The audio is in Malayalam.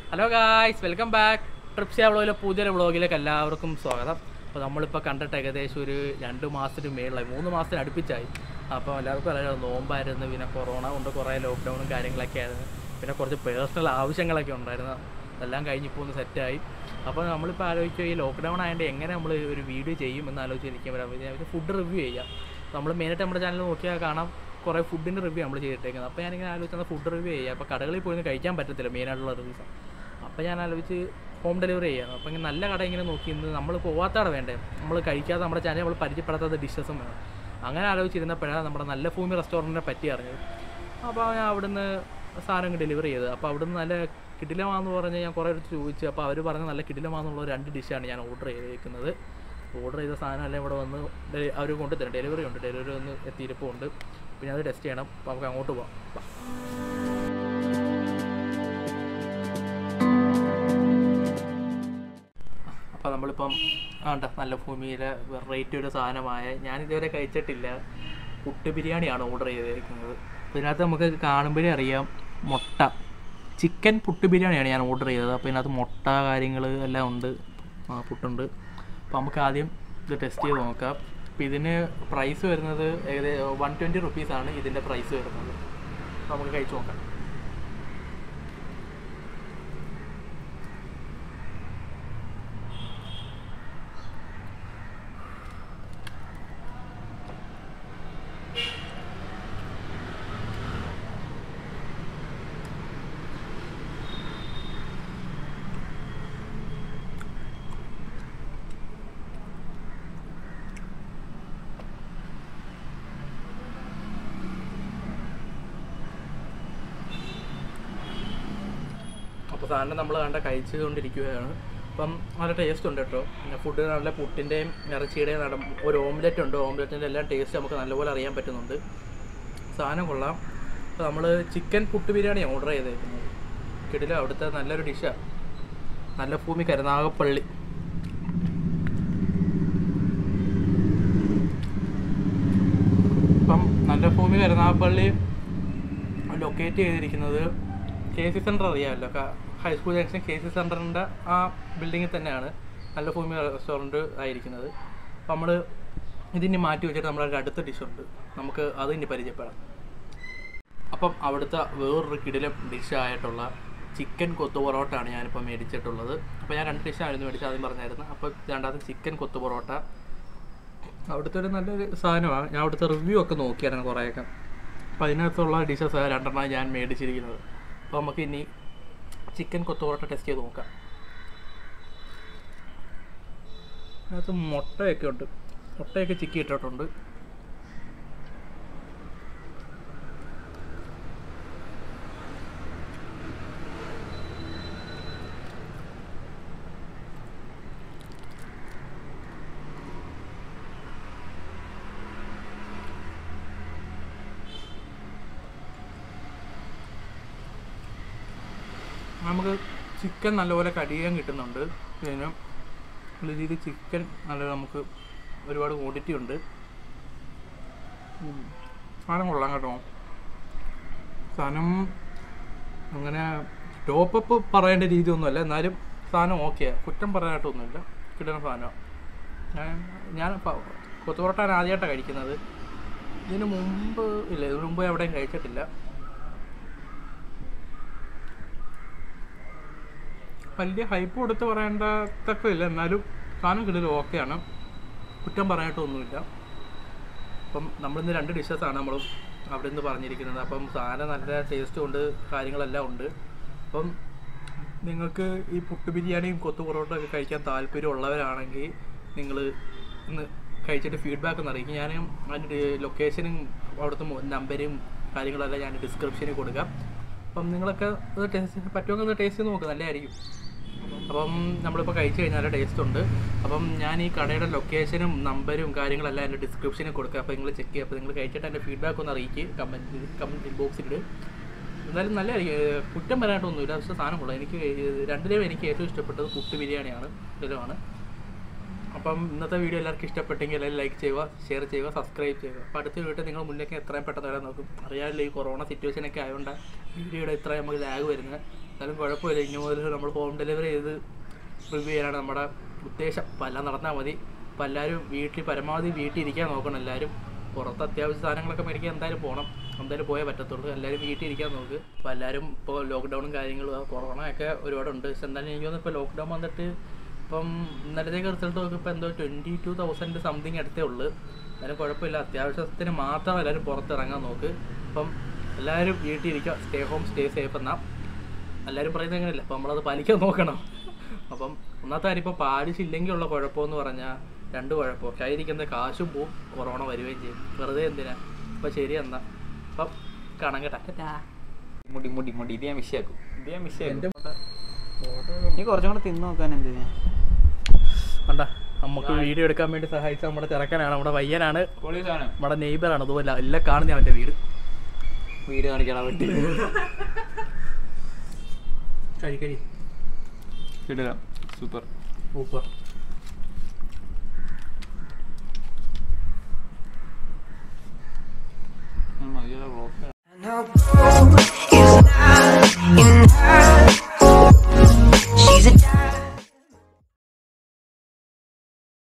ഹലോ ഗായ്സ് വെൽക്കം ബാക്ക് ട്രിപ്സിയ വ്ളോഗിലെ പുതിയൊരു വ്ളോഗിലേക്ക് എല്ലാവർക്കും സ്വാഗതം അപ്പോൾ നമ്മളിപ്പോൾ കണ്ടിട്ട് ഏകദേശം ഒരു രണ്ട് മാസത്തിന് മേളിലായി മൂന്ന് മാസത്തിന് അടുപ്പിച്ചായി അപ്പോൾ എല്ലാവർക്കും അറിയാം നോമ്പായിരുന്നു പിന്നെ കൊറോണ കൊണ്ട് കുറേ ലോക്ക്ഡൗണും കാര്യങ്ങളൊക്കെ ആയിരുന്നു പിന്നെ കുറച്ച് പേഴ്സണൽ ആവശ്യങ്ങളൊക്കെ ഉണ്ടായിരുന്നു അതെല്ലാം കഴിഞ്ഞിപ്പോൾ ഒന്ന് സെറ്റായി അപ്പോൾ നമ്മളിപ്പോൾ ആലോചിക്കുക ഈ ലോക്ക്ഡൗൺ ആയതുകൊണ്ട് എങ്ങനെ നമ്മൾ ഒരു വീഡിയോ ചെയ്യും എന്ന് ആലോചിച്ചിരിക്കുമ്പോൾ ഫുഡ് റിവ്യൂ ചെയ്യാം നമ്മൾ മെയിനായിട്ട് നമ്മുടെ ചാനൽ നോക്കിയാൽ കാണാം കുറേ ഫുഡിൻ്റെ റിവ്യൂ നമ്മൾ ചെയ്തിട്ടേക്കുന്നത് അപ്പോൾ ഞാനിങ്ങനെ ആലോചിച്ചാൽ ഫുഡ് റിവ്യൂ ചെയ്യാം അപ്പോൾ കടകളിൽ പോയി ഒന്നും കഴിക്കാൻ പറ്റത്തില്ല മെയിനായിട്ടുള്ള റിവ്യൂസ് അപ്പോൾ ഞാൻ ആലോചിച്ച് ഹോം ഡെലിവറി ചെയ്യാം അപ്പോൾ ഇങ്ങനെ നല്ല കട ഇങ്ങനെ നോക്കി ഇന്ന് നമ്മൾ പോവാത്ത കട വേണ്ടേ നമ്മൾ കഴിക്കാതെ നമ്മുടെ ചാനൽ നമ്മൾ പരിചയപ്പെടാത്ത ഡിഷസും വേണം അങ്ങനെ ആലോചിച്ചിരുന്നപ്പോഴാണ് നമ്മുടെ നല്ല ഭൂമി റെസ്റ്റോറൻറ്റിനെ പറ്റി അറിഞ്ഞത് അപ്പോൾ ഞാൻ അവിടുന്ന് സാധനം ഡെലിവറി ചെയ്തത് അപ്പോൾ അവിടുന്ന് നല്ല കിടിലമാണെന്ന് പറഞ്ഞ് ഞാൻ കുറേ അടുത്ത് ചോദിച്ചു അപ്പോൾ അവർ പറഞ്ഞ നല്ല കിടിലമാണെന്നുള്ള രണ്ട് ഡിഷാണ് ഞാൻ ഓർഡർ ചെയ്തേക്കുന്നത് ഓർഡർ ചെയ്ത സാധനം എല്ലാം ഇവിടെ വന്ന് അവർ കൊണ്ടുതരും ഡെലിവറി ഉണ്ട് ഡെലിവറി ഒന്ന് എത്തിയിരിപ്പുണ്ട് പിന്നെ അത് ടെസ്റ്റ് ചെയ്യണം അപ്പോൾ നമുക്ക് അങ്ങോട്ട് പോകാം വാ. അപ്പോൾ നമ്മളിപ്പം ആണ്ട നല്ല ഭൂമിയിലെ വെറൈറ്റി ഒരു സാധനമായ ഞാൻ ഇതുവരെ കഴിച്ചിട്ടില്ല പുട്ട് ബിരിയാണിയാണ് ഓർഡർ ചെയ്തേക്കുന്നത് അപ്പോൾ ഇതിനകത്ത് നമുക്ക് കാണുമ്പോഴേ അറിയാം മുട്ട ചിക്കൻ പുട്ട് ബിരിയാണിയാണ് ഞാൻ ഓർഡർ ചെയ്തത് അപ്പോൾ ഇതിനകത്ത് മുട്ട കാര്യങ്ങൾ എല്ലാം ഉണ്ട് ആ, പുട്ടുണ്ട് അപ്പോൾ നമുക്ക് ആദ്യം ഇത് ടെസ്റ്റ് ചെയ്ത് നോക്കാം അപ്പോൾ ഇതിന് പ്രൈസ് വരുന്നത് ഏകദേശം വൺ ട്വൻറ്റി റുപ്പീസാണ് ഇതിൻ്റെ പ്രൈസ് വരുന്നത് അപ്പോൾ നമുക്ക് കഴിച്ച് നോക്കാം അപ്പോൾ സാധനം നമ്മൾ കണ്ട കഴിച്ചുകൊണ്ടിരിക്കുകയാണ് അപ്പം നല്ല ടേസ്റ്റ് ഉണ്ട് കേട്ടോ പിന്നെ ഫുഡ് നല്ല പുട്ടിൻ്റെയും ഇറച്ചിയുടെയും നട ഒരു ഓംലെറ്റ് ഉണ്ട് ഓംലെറ്റിൻ്റെ എല്ലാം ടേസ്റ്റ് നമുക്ക് നല്ലപോലെ അറിയാൻ പറ്റുന്നുണ്ട് സാധനം കൊള്ളാം അപ്പോൾ നമ്മൾ ചിക്കൻ പുട്ട് ബിരിയാണിയാണ് ഓർഡർ ചെയ്തേക്കുന്നത് കിടില അവിടുത്തെ നല്ലൊരു ഡിഷാണ് നല്ല ഭൂമി കരുനാഗപ്പള്ളി ഇപ്പം നല്ല ഭൂമി കരുനാഗപ്പള്ളി ലൊക്കേറ്റ് ചെയ്തിരിക്കുന്നത് കെ സി സെൻറ്റർ അറിയാമല്ലോ ക- ഹൈസ്കൂൾ ജംഗ്ഷൻ കെ സി സെൻറ്ററിൻ്റെ ആ ബിൽഡിങ്ങിൽ തന്നെയാണ് നല്ല ഭൂമി റെസ്റ്റോറൻറ്റ് ആയിരിക്കുന്നത് അപ്പം നമ്മൾ ഇതിനി മാറ്റി വെച്ചിട്ട് നമ്മുടെ അടുത്ത ഡിഷുണ്ട് നമുക്ക് അത് ഇനി പരിചയപ്പെടാം അപ്പം അവിടുത്തെ വേറൊരു കിടിലം ഡിഷായിട്ടുള്ള ചിക്കൻ കൊത്തു പൊറോട്ടയാണ് ഞാനിപ്പോൾ മേടിച്ചിട്ടുള്ളത് അപ്പോൾ ഞാൻ രണ്ട് ഡിഷായിരുന്നു മേടിച്ചത് ആദ്യം പറഞ്ഞായിരുന്നു അപ്പോൾ രണ്ടാമത്തെ ചിക്കൻ കൊത്തു പൊറോട്ട അവിടുത്തെ ഒരു നല്ലൊരു സാധനമാണ് ഞാൻ അവിടുത്തെ റിവ്യൂ ഒക്കെ നോക്കിയായിരുന്നു കുറേയൊക്കെ അപ്പോൾ അതിനകത്തുള്ള ഡിഷസ് രണ്ടെണ്ണം ഞാൻ മേടിച്ചിരിക്കുന്നത് അപ്പോൾ നമുക്ക് ഇനി ചിക്കൻ കൊത്തു പൊറോട്ട ടെസ്റ്റ് ചെയ്ത് നോക്കാം അതിനകത്ത് മുട്ടയൊക്കെ ഉണ്ട് മുട്ടയൊക്കെ ചിക്കി ഇട്ടിട്ടുണ്ട് നമുക്ക് ചിക്കൻ നല്ലപോലെ കടിയാൻ കിട്ടുന്നുണ്ട് പിന്നെ നല്ല രീതിയിൽ ചിക്കൻ നല്ല നമുക്ക് ഒരുപാട് ക്വാണ്ടിറ്റി ഉണ്ട് ഉം. സാധനം കൊള്ളാം കേട്ടോ സാധനം അങ്ങനെ ടോപ്പപ്പ് പറയേണ്ട രീതിയൊന്നുമല്ല എന്നാലും സാധനം ഓക്കെയാണ് കുറ്റം പറയാനായിട്ടൊന്നുമില്ല കിട്ടുന്ന സാധനമാണ് ഞാൻ ഞാൻ പ- കൊത്തുപൊറോട്ട ആദ്യമായിട്ടാണ് കഴിക്കുന്നത് ഇതിന് മുമ്പ് ഇല്ല ഇതിന് മുമ്പ് എവിടെയും കഴിച്ചിട്ടില്ല വലിയ ഹൈപ്പ് കൊടുത്ത് പറയേണ്ട തക്കമില്ല എന്നാലും സാധനം കിടലും ഓക്കെയാണ് കുറ്റം പറയാനായിട്ടൊന്നുമില്ല അപ്പം നമ്മളിന്ന് രണ്ട് ഡിഷസാണ് നമ്മൾ അവിടെ നിന്ന് പറഞ്ഞിരിക്കുന്നത് അപ്പം സാധനം നല്ല ടേസ്റ്റും ഉണ്ട് കാര്യങ്ങളെല്ലാം ഉണ്ട് അപ്പം നിങ്ങൾക്ക് ഈ പുട്ട് ബിരിയാണിയും കൊത്തു പൊറോട്ട ഒക്കെ കഴിക്കാൻ താല്പര്യമുള്ളവരാണെങ്കിൽ നിങ്ങൾ ഇന്ന് കഴിച്ചിട്ട് ഫീഡ്ബാക്ക് ഒന്ന് അറിയിക്കും ഞാൻ അതിൻ്റെ ലൊക്കേഷനും അവിടുത്തെ നമ്പരും കാര്യങ്ങളെല്ലാം ഞാൻ ഡിസ്ക്രിപ്ഷനിൽ കൊടുക്കാം അപ്പം നിങ്ങളൊക്കെ ഇത് ടേസ്റ്റ് പറ്റുമെങ്കിൽ ഒന്ന് ടേസ്റ്റ് ചെയ്ത് നോക്കുക നല്ലതായിരിക്കും അപ്പം നമ്മളിപ്പോൾ കഴിച്ചു കഴിഞ്ഞാൽ ടേസ്റ്റ് ഉണ്ട് അപ്പം ഞാൻ ഈ കടയുടെ ലൊക്കേഷനും നമ്പരും കാര്യങ്ങളെല്ലാം എൻ്റെ ഡിസ്ക്രിപ്ഷനിൽ കൊടുക്കുക അപ്പോൾ നിങ്ങൾ ചെക്ക് ചെയ്യുക അപ്പോൾ നിങ്ങൾ കഴിച്ചിട്ട് എൻ്റെ ഫീഡ്ബാക്ക് ഒന്ന് അറിയിക്കുക കമൻറ്റ് കമൻറ്റ് ബോക്സിൽ എന്തായാലും നല്ലതായിരിക്കും ഏഹ് കുറ്റം വരാനായിട്ടൊന്നുമില്ല പക്ഷേ സാധനം കൊള്ളാം എനിക്ക് ഏഹ് രണ്ടിലേയും എനിക്ക് ഏറ്റവും ഇഷ്ടപ്പെട്ടത് പുട്ട് ബിരിയാണിയാണ് ഇതിലുമാണ് അപ്പം ഇന്നത്തെ വീഡിയോ എല്ലാവർക്കും ഇഷ്ടപ്പെട്ടെങ്കിൽ എല്ലാവരും ലൈക്ക് ചെയ്യുക ഷെയർ ചെയ്യുക സബ്സ്ക്രൈബ് ചെയ്യുക അപ്പോൾ അടുത്ത വീഡിയോ നിങ്ങൾ മുന്നേക്ക് എത്രയും പെട്ടെന്ന് വരാൻ നോക്കും അറിയാമല്ലോ ഈ കൊറോണ സിറ്റുവേഷനൊക്കെ ആയതുകൊണ്ട് വീഡിയോയുടെ ഇത്രയും നമുക്ക് ലാഗ് വരുന്നത് എന്നാലും കുഴപ്പമില്ല ഇനി മുതൽ നമ്മൾ ഹോം ഡെലിവറി ചെയ്ത് റിവ്യൂ ചെയ്യാനാണ് നമ്മുടെ ഉദ്ദേശം അപ്പം എല്ലാം നടന്നാൽ മതി അപ്പം എല്ലാവരും വീട്ടിൽ പരമാവധി വീട്ടിൽ ഇരിക്കാൻ നോക്കണം എല്ലാവരും പുറത്ത് അത്യാവശ്യ സാധനങ്ങളൊക്കെ മേടിക്കാൻ എന്തായാലും പോകണം എന്തായാലും പോയേ പറ്റത്തുള്ളൂ എല്ലാവരും വീട്ടിൽ ഇരിക്കാൻ നോക്ക് അപ്പോൾ എല്ലാവരും ഇപ്പോൾ ലോക്ക്ഡൗണും കാര്യങ്ങളും ആ കൊറോണ ഒക്കെ ഒരുപാടുണ്ട് പക്ഷെ എന്തായാലും എനിക്ക് തോന്നുന്നു ഇപ്പോൾ ലോക്ക്ഡൗൺ വന്നിട്ട് ഇപ്പം ഇന്നലത്തേക്ക് റിസൾട്ട് നോക്കിയപ്പോൾ എന്തോ ട്വൻറ്റി ടു തൗസൻഡ് സംതിങ് അടുത്തേ ഉള്ളൂ എന്നാലും കുഴപ്പമില്ല അത്യാവശ്യത്തിന് മാത്രം എല്ലാവരും പുറത്തിറങ്ങാൻ നോക്ക് അപ്പം എല്ലാവരും വീട്ടിൽ ഇരിക്കുക സ്റ്റേ ഹോം സ്റ്റേ സേഫ് എന്നാ എല്ലാവരും പറയുന്നത് അങ്ങനെയല്ല അപ്പം നമ്മളത് പാലിക്കാൻ നോക്കണം അപ്പം ഒന്നാമത്തെ കാര്യം ഇപ്പോൾ പാലിച്ചില്ലെങ്കിൽ ഉള്ള കുഴപ്പമെന്ന് പറഞ്ഞാൽ രണ്ട് കുഴപ്പം കയ്യിരിക്കുന്ന കാശും പോവും കൊറോണ വരികയും ചെയ്യും വെറുതെ എന്തിനാ അപ്പം ശരി എന്നാ അപ്പം കാണാൻ കേട്ടാ മുടി മുടി മുടി ഇത് ഞാൻ വിഷയാക്കും ഇത് ഞാൻ വിഷയാക്കും എൻ്റെ നീ കുറച്ചും കൂടെ തിന്നു നോക്കാൻ എന്തിനാ കണ്ട നമുക്ക് വീഡിയോ എടുക്കാൻ വേണ്ടി സഹായിച്ച നമ്മുടെ ചെറുക്കനാണ് നമ്മുടെ പയ്യനാണ് പൊളി സാധനം നമ്മുടെ നെയ്ബറാണ് അതുപോലെ എല്ലാം കാണുന്ന അവൻ്റെ വീട് വീട് കാണിക്കണം വെട്ടി കഴി കഴി ഇടുക സൂപ്പർ സൂപ്പർ